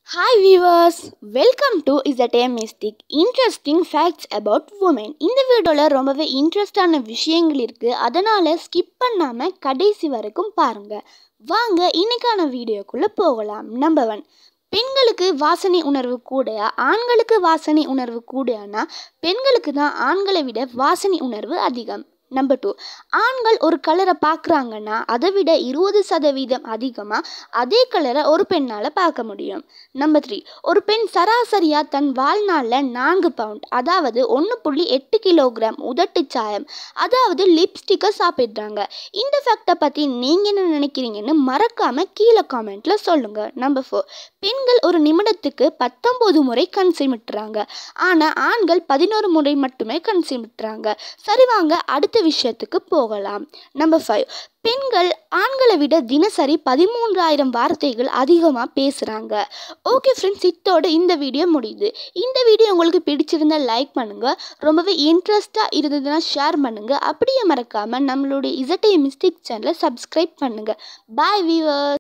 hi viewers welcome to இஸ் அ டே mystic interesting facts about women இந்த வீடியோவில் ரொம்பவே இன்ட்ரெஸ்டான விஷயங்கள் இருக்குது அதனால் ஸ்கிப் பண்ணாமல் கடைசி வரைக்கும் பாருங்கள் வாங்க இன்னைக்கான வீடியோக்குள்ளே போகலாம் நம்பர் ஒன் பெண்களுக்கு வாசனை உணர்வு கூடயா ஆண்களுக்கு வாசனை உணர்வு கூடயானா பெண்களுக்கு தான் ஆண்களை விட வாசனை உணர்வு அதிகம் நம்பர் டூ ஆண்கள் ஒரு கலரை பார்க்குறாங்கன்னா அதை விட இருபது சதவீதம் அதிகமாக அதே கலரை ஒரு பெண்ணால் பார்க்க முடியும் நம்பர் த்ரீ ஒரு பெண் சராசரியாக தன் வாழ்நாளில் நான்கு பவுண்ட் அதாவது ஒன்று புள்ளி எட்டு கிலோகிராம் உதட்டு சாயம் அதாவது லிப்ஸ்டிக்கை சாப்பிட்றாங்க இந்த ஃபேக்டை பற்றி நீங்கள் என்ன நினைக்கிறீங்கன்னு மறக்காமல் கீழே காமெண்ட்டில் சொல்லுங்கள் நம்பர் ஃபோர் பெண்கள் ஒரு நிமிடத்துக்கு பத்தொம்போது முறை கண் சிமிட்டுறாங்க ஆனால் ஆண்கள் பதினோரு முறை மட்டுமே கண் சிமிட்டுறாங்க சரி வாங்க அடுத்த விஷயத்துக்கு போகலாம் நம்பர் ஃபைவ் பெண்கள் ஆண்களை விட தினசரி பதிமூன்றாயிரம் வார்த்தைகள் அதிகமாக பேசுகிறாங்க ஓகே ஃப்ரெண்ட்ஸ் இத்தோடு இந்த வீடியோ முடியுது இந்த வீடியோ உங்களுக்கு பிடிச்சிருந்தா லைக் பண்ணுங்கள் ரொம்பவே இன்ட்ரெஸ்ட்டாக இருந்ததுன்னா ஷேர் பண்ணுங்கள் அப்படியே மறக்காமல் நம்மளுடைய இசட்டை மிஸ்டேக் சேனலை சப்ஸ்கிரைப் பண்ணுங்கள் பாய் வீவர்